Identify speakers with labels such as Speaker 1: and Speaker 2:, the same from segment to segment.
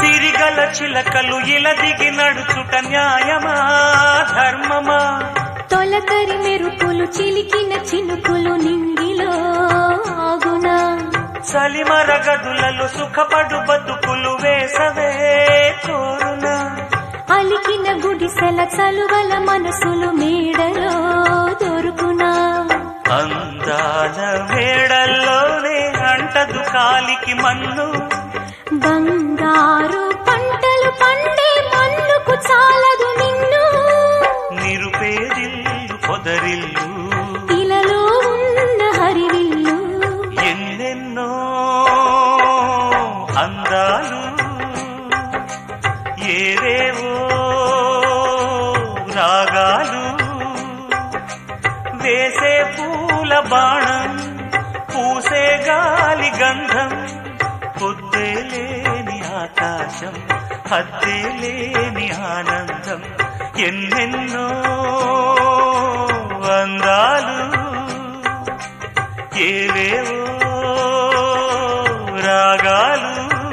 Speaker 1: విరిగల చిలకలు ఇలా దిగి నడుచుట న్యాయమా ధర్మమా
Speaker 2: తొలకరి మెరుపులు చిలికిన చినుకులు నింగిలో ఆగునా
Speaker 1: చలిమర గదులలో సుఖపడు బతుకులు వేసవే కోరునా
Speaker 2: అలికిన గుడిసెల చలువల మనసులు మేడలో దొరుకునా
Speaker 1: అందాల మేడల్లోనే అంటదు కాలికి మన్ను
Speaker 2: బంగారు పంటలు పండే మన్నుకు చాలదు నిన్ను
Speaker 1: నిరుపేదిల్లు పొదరిల్లు
Speaker 2: ఇలలో ఉన్న హరివిల్లు
Speaker 1: ఎన్నెన్నో అందాలు ఏవేవో రాగాలు వేసే పూల బాణం పూసే గాలి గంధం పొద్దే లేని ఆకాశం హద్దే లేని ఆనందం ఎన్నెన్నో అందాలు ఏవేవో రాగాలు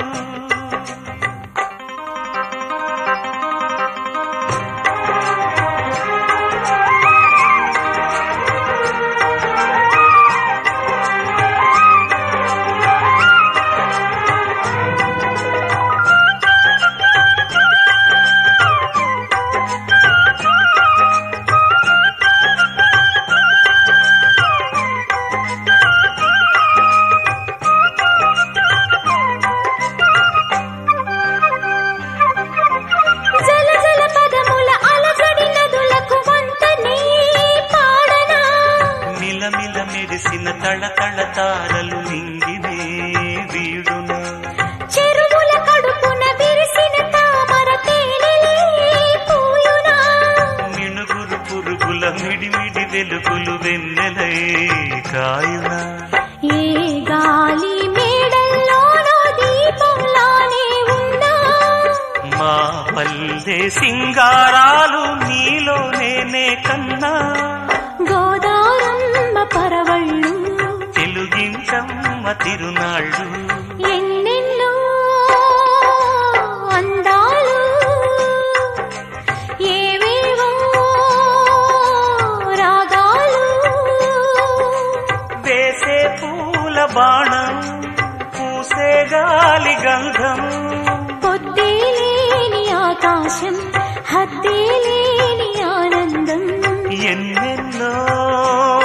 Speaker 2: జల జల పదముల అలజడి నదులకు వంతనే పాడనా
Speaker 1: మిలమిల మెరిసిన తళ తళ తారలు నింగినే వీడున
Speaker 2: చెరువుల కడుపున విరిసిన తామర తేనెలే పూయునా
Speaker 1: మిణుగురు పురుగుల మిడిమిడి వెలుగులు వెన్నెలై కాయున
Speaker 2: ఏ గాలి మేడల్లోనో దీపంలానే ఉన్నా
Speaker 1: మా పల్లె సింగారాలు నీలో నేనే కన్నా
Speaker 2: గోదారమ్మ పరవళ్ళు
Speaker 1: తెలుగించమ్మ తిరునాళ్ళు
Speaker 2: ఎన్నెన్నో అందాలు ఏవేవో రాగాలు
Speaker 1: వేసే పూల బాణం పూసే గాలి గంధం
Speaker 2: పొద్దే లేని ఆకాశం హద్దే లేని ఆనందం
Speaker 1: ఎన్నెన్నో